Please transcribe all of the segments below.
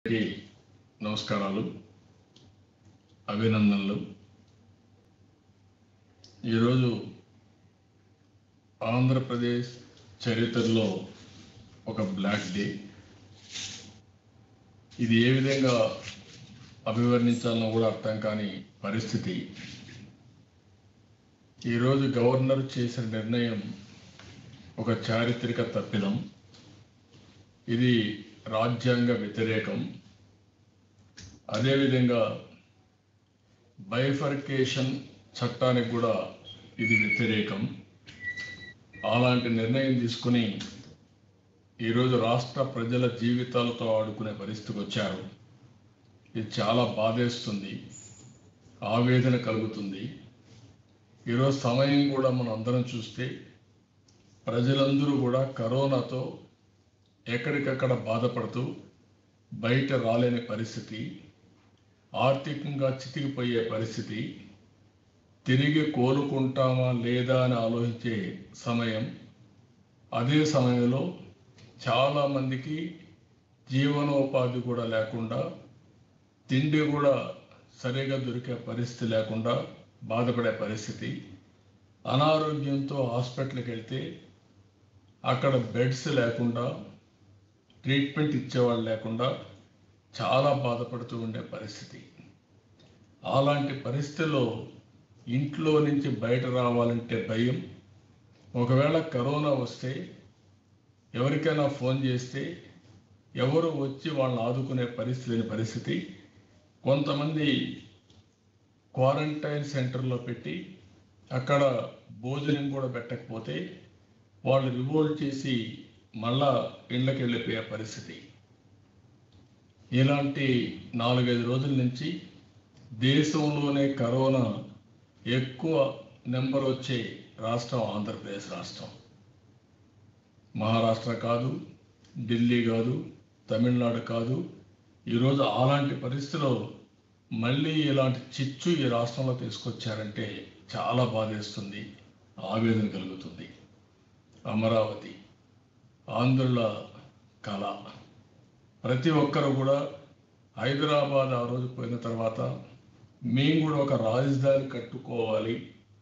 అందరికీ నమస్కారాలు అభినందనలు ఈరోజు ఆంధ్రప్రదేశ్ చరిత్రలో ఒక బ్లాక్ డే ఇది ఏ విధంగా అభివర్ణించాలనో కూడా అర్థం కాని పరిస్థితి ఈరోజు గవర్నర్ చేసిన నిర్ణయం ఒక చారిత్రక తప్పిదం ఇది రాజ్యాంగ వ్యతిరేకం అదేవిధంగా బైఫర్కేషన్ చట్టానికి కూడా ఇది వ్యతిరేకం అలాంటి నిర్ణయం తీసుకుని ఈరోజు రాష్ట్ర ప్రజల జీవితాలతో ఆడుకునే పరిస్థితికి వచ్చారు ఇది చాలా బాధేస్తుంది ఆవేదన కలుగుతుంది ఈరోజు సమయం కూడా మనం అందరం చూస్తే ప్రజలందరూ కూడా కరోనాతో ఎక్కడికక్కడ బాధపడుతూ బయట రాలేని పరిస్థితి ఆర్థికంగా చితికిపోయే పరిస్థితి తిరిగి కోలుకుంటామా లేదా అని ఆలోచించే సమయం అదే సమయంలో చాలామందికి జీవనోపాధి కూడా లేకుండా తిండి కూడా సరిగా దొరికే పరిస్థితి లేకుండా బాధపడే పరిస్థితి అనారోగ్యంతో హాస్పిటల్కి వెళ్తే అక్కడ బెడ్స్ లేకుండా ట్రీట్మెంట్ ఇచ్చేవాళ్ళు లేకుండా చాలా బాధపడుతూ ఉండే పరిస్థితి అలాంటి పరిస్థితిలో ఇంట్లో నుంచి బయట రావాలంటే భయం ఒకవేళ కరోనా వస్తే ఎవరికైనా ఫోన్ చేస్తే ఎవరు వచ్చి వాళ్ళని ఆదుకునే పరిస్థితి లేని పరిస్థితి కొంతమంది క్వారంటైన్ సెంటర్లో పెట్టి అక్కడ భోజనం కూడా పెట్టకపోతే వాళ్ళు రివోల్ట్ చేసి మళ్ళా ఇళ్ళకి వెళ్ళిపోయే పరిస్థితి ఇలాంటి నాలుగైదు రోజుల నుంచి దేశంలోనే కరోనా ఎక్కువ నెంబర్ వచ్చే రాష్ట్రం ఆంధ్రప్రదేశ్ రాష్ట్రం మహారాష్ట్ర కాదు ఢిల్లీ కాదు తమిళనాడు కాదు ఈరోజు అలాంటి పరిస్థితిలో మళ్ళీ ఇలాంటి చిచ్చు ఈ రాష్ట్రంలో తీసుకొచ్చారంటే చాలా బాధేస్తుంది ఆవేదన కలుగుతుంది అమరావతి ఆంధ్రుల కళ ప్రతి ఒక్కరు కూడా హైదరాబాద్ ఆ రోజు పోయిన తర్వాత మేము కూడా ఒక రాజధాని కట్టుకోవాలి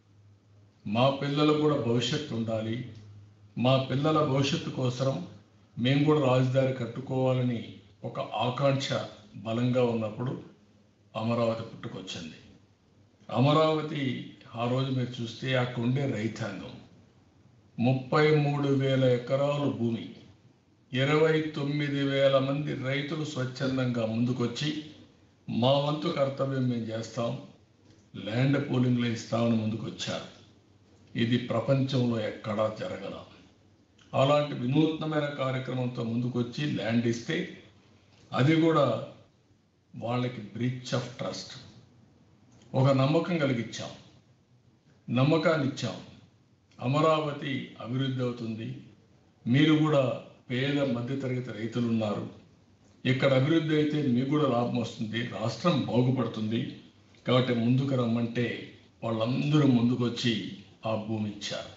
మా పిల్లలకు కూడా భవిష్యత్తు ఉండాలి మా పిల్లల భవిష్యత్తు కోసం మేము కూడా రాజధాని కట్టుకోవాలని ఒక ఆకాంక్ష బలంగా ఉన్నప్పుడు అమరావతి పుట్టుకొచ్చింది అమరావతి ఆ రోజు మీరు చూస్తే అక్కడ ఉండే రైతాంగం ముప్పై మూడు వేల ఎకరాలు భూమి ఇరవై తొమ్మిది వేల మంది రైతులు స్వచ్ఛందంగా ముందుకొచ్చి మా వంతు కర్తవ్యం మేము చేస్తాం ల్యాండ్ పూలింగ్లో ఇస్తామని ముందుకొచ్చారు ఇది ప్రపంచంలో ఎక్కడా జరగల అలాంటి వినూత్నమైన కార్యక్రమంతో ముందుకొచ్చి ల్యాండ్ ఇస్తే అది కూడా వాళ్ళకి బ్రీచ్ ఆఫ్ ట్రస్ట్ ఒక నమ్మకం కలిగించాం నమ్మకాన్ని ఇచ్చాం అమరావతి అభివృద్ధి అవుతుంది మీరు కూడా పేద మధ్యతరగతి రైతులు ఉన్నారు ఇక్కడ అభివృద్ధి అయితే మీకు కూడా లాభం వస్తుంది రాష్ట్రం బాగుపడుతుంది కాబట్టి ముందుకు రమ్మంటే వాళ్ళందరూ ముందుకొచ్చి ఆ భూమి ఇచ్చారు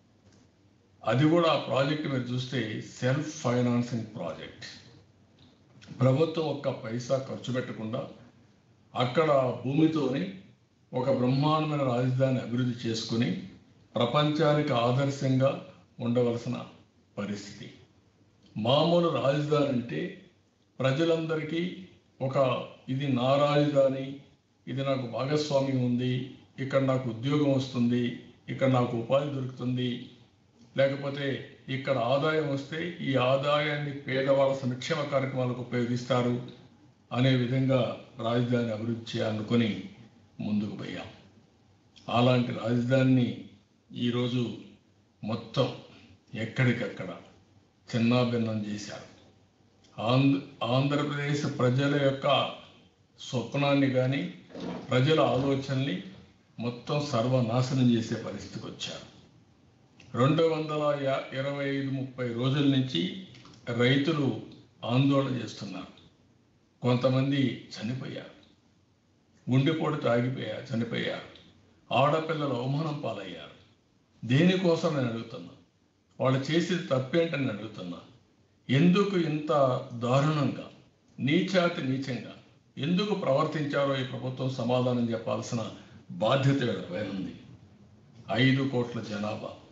అది కూడా ఆ ప్రాజెక్ట్ మీరు చూస్తే సెల్ఫ్ ఫైనాన్సింగ్ ప్రాజెక్ట్ ప్రభుత్వం ఒక్క పైసా ఖర్చు పెట్టకుండా అక్కడ ఆ భూమితోనే ఒక బ్రహ్మాండమైన రాజధాని అభివృద్ధి చేసుకుని ప్రపంచానికి ఆదర్శంగా ఉండవలసిన పరిస్థితి మామూలు రాజధాని అంటే ప్రజలందరికీ ఒక ఇది నా రాజధాని ఇది నాకు భాగస్వామ్యం ఉంది ఇక్కడ నాకు ఉద్యోగం వస్తుంది ఇక్కడ నాకు ఉపాధి దొరుకుతుంది లేకపోతే ఇక్కడ ఆదాయం వస్తే ఈ ఆదాయాన్ని పేదవాళ్ళ సంక్షేమ కార్యక్రమాలకు ఉపయోగిస్తారు అనే విధంగా రాజధాని అభివృద్ధి చేయాలనుకొని ముందుకు పోయాం అలాంటి రాజధానిని ఈరోజు మొత్తం ఎక్కడికక్కడ చిన్నాభిన్నం చేశారు ఆంధ్ర ఆంధ్రప్రదేశ్ ప్రజల యొక్క స్వప్నాన్ని కానీ ప్రజల ఆలోచనని మొత్తం సర్వనాశనం చేసే పరిస్థితికి వచ్చారు రెండు వందల యా- ఇరవై ఐదు ముప్పై రోజుల నుంచి రైతులు ఆందోళన చేస్తున్నారు కొంతమంది చనిపోయారు గుండెపోటుతో ఆగిపోయారు చనిపోయారు ఆడపిల్లలు అవమానం పాలయ్యారు దేనికోసం నేను అడుగుతున్నా వాళ్ళు చేసేది తప్పేంటని అడుగుతున్నా ఎందుకు ఇంత దారుణంగా నీచాతి నీచంగా ఎందుకు ప్రవర్తించారో ఈ ప్రభుత్వం సమాధానం చెప్పాల్సిన బాధ్యత వీళ్ళపై ఉంది ఐదు కోట్ల జనాభా